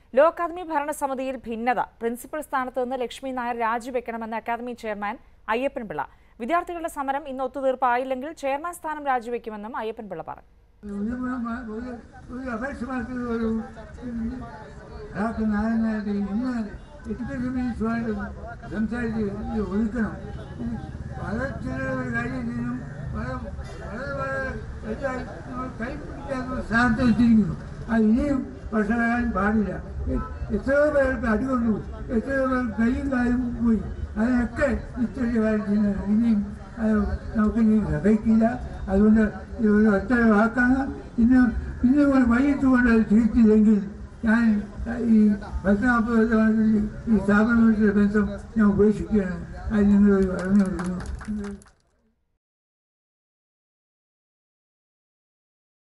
law academy ഭരണസമിതിയിൽ ഭിന്നത principal സ്ഥാനത്ത് നിന്ന് ലക്ഷ്മി നായർ രാജിവെക്കണമെന്ന് അക്കാദമി ചെയർമാൻ അയ്യപ്പൻ പിള്ള വിദ്യാർത്ഥികളുടെ സമരം ഇന്ന് ഒത്തുതീർപ്പായില്ലെങ്കിൽ ചെയർമാൻ സ്ഥാനം രാജിവെക്കുമെന്നും അയ്യപ്പൻ പിള്ള പറഞ്ഞു ഒരു ഗുണം- ഒരു ഒരു അപേക്ഷമായിട്ട് ഒരു ഒരാൾക്ക് നായനായിട്ട് ഇന്ന് എഡ്യൂക്കേഷൻ മിനിസ്റ്ററുമായിട്ട് സംസാരിച്ച് ഇത് ഒതുക്കണം ഇത് വളരെ ചെറിയ ഒരു കാര്യത്തിനും വളരെ വളരെ വളരെ വെച്ചാൽ നമ്മൾ കൈപ്പിടിക്കാത്ത ഒരു സ്ഥാനത്ത് വെച്ചിരിക്കുന്നു അത് ഇനിയും വഷളാകാൻ പാടില്ല എ- എത്രയോ പേർക്ക് അടികൊണ്ടു എത്രയോ പേർ കൈയും കാലും പോയി അതിനൊക്കെ ഇത്രയും കാര്യത്തിന് ഇനിയും അത് നമുക്ക് ഇനി സഹിക്കില്ല അതുകൊണ്ട് ഇത് ഒരു ഒറ്റ വാക്കാണ് ഇന്ന് ഇന്ന് ഒരു വൈകിട്ട് കൊണ്ട് അത് തിരിച്ചില്ലെങ്കിൽ ഞാൻ ഈ പത്ത് നാൽപ്പത് വർഷമായിട്ട് ഈ സ്ഥാപനമായിട്ടുള്ള ബന്ധം ഞാൻ ഉപേക്ഷിക്കുകയാണ് അത് നിങ്ങൾ പറഞ്ഞു കൊടുക്കുന്നു